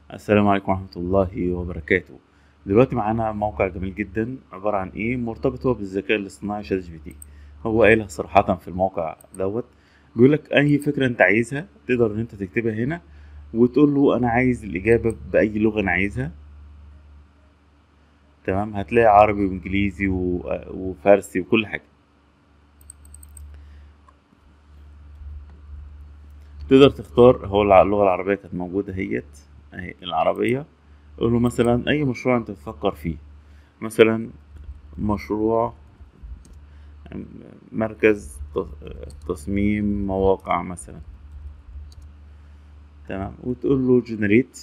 السلام عليكم ورحمة الله وبركاته دلوقتي معانا موقع جميل جدا عبارة عن ايه مرتبط هو بالذكاء الاصطناعي شات جي بي تي هو قايلها صراحة في الموقع دوت بيقولك أي فكرة أنت عايزها تقدر إن أنت تكتبها هنا وتقول له أنا عايز الإجابة بأي لغة أنا عايزها تمام هتلاقي عربي وإنجليزي و- وفارسي وكل حاجة تقدر تختار هو الع- اللغة العربية كانت موجودة هيت اهي العربية قول له مثلا أي مشروع أنت بتفكر فيه مثلا مشروع مركز ت- تصميم مواقع مثلا تمام وتقول له جنريت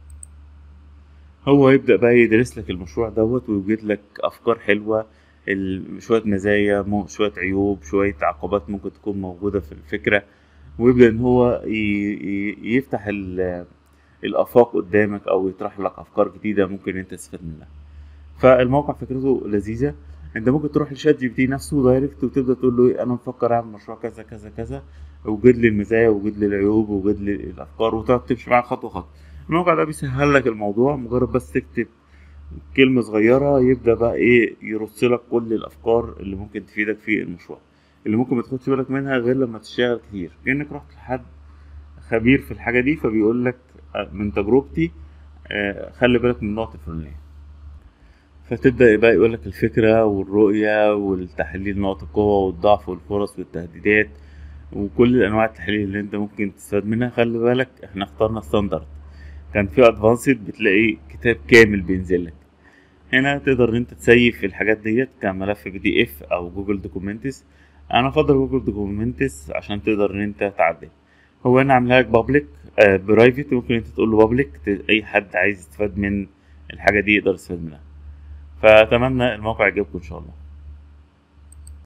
هو يبدأ بقى يدرس لك المشروع دوت ويوجد لك أفكار حلوة ال- شوية مزايا مو- شوية عيوب شوية عقبات ممكن تكون موجودة في الفكرة ويبدأ إن هو ي- ي- يفتح ال- الآفاق قدامك أو يطرح لك أفكار جديدة ممكن أنت تستفاد منها فالموقع فكرته لذيذة أنت ممكن تروح لشات جي بي تي نفسه دايركت وتبدأ تقول له إيه، أنا بفكر أعمل مشروع كذا كذا كذا وجد لي المزايا وجد لي العيوب وجد لي الأفكار وتقعد تمشي معاه خطوة خطوة الموقع ده بيسهل لك الموضوع مجرد بس تكتب كلمة صغيرة يبدأ بقى إيه يرص لك كل الأفكار اللي ممكن تفيدك في المشروع اللي ممكن ما تاخدش بالك منها غير لما تشتغل كتير كأنك رحت لحد خبير في الحاجة دي فبيقول لك آه، من تجربتي آه، خلي بالك من النقطة الفلانية فتبدأ بقى يقول لك الفكرة والرؤية والتحليل نقط القوة والضعف والفرص والتهديدات وكل أنواع التحليل اللي أنت ممكن تستفاد منها خلي بالك احنا اخترنا ستاندرد كان في ادفانسد بتلاقي كتاب كامل بينزل لك هنا تقدر ان انت تسيف الحاجات ديت كملف بي دي اف او جوجل دوكيومنتس انا افضل جوجل دوكيومنتس عشان تقدر ان انت تعدل هو انا عاملها لك بابليك آه برايفت ممكن انت تقول له بابليك اي حد عايز يستفاد من الحاجه دي يقدر يستفاد منها فاتمنى الموقع يعجبكم ان شاء الله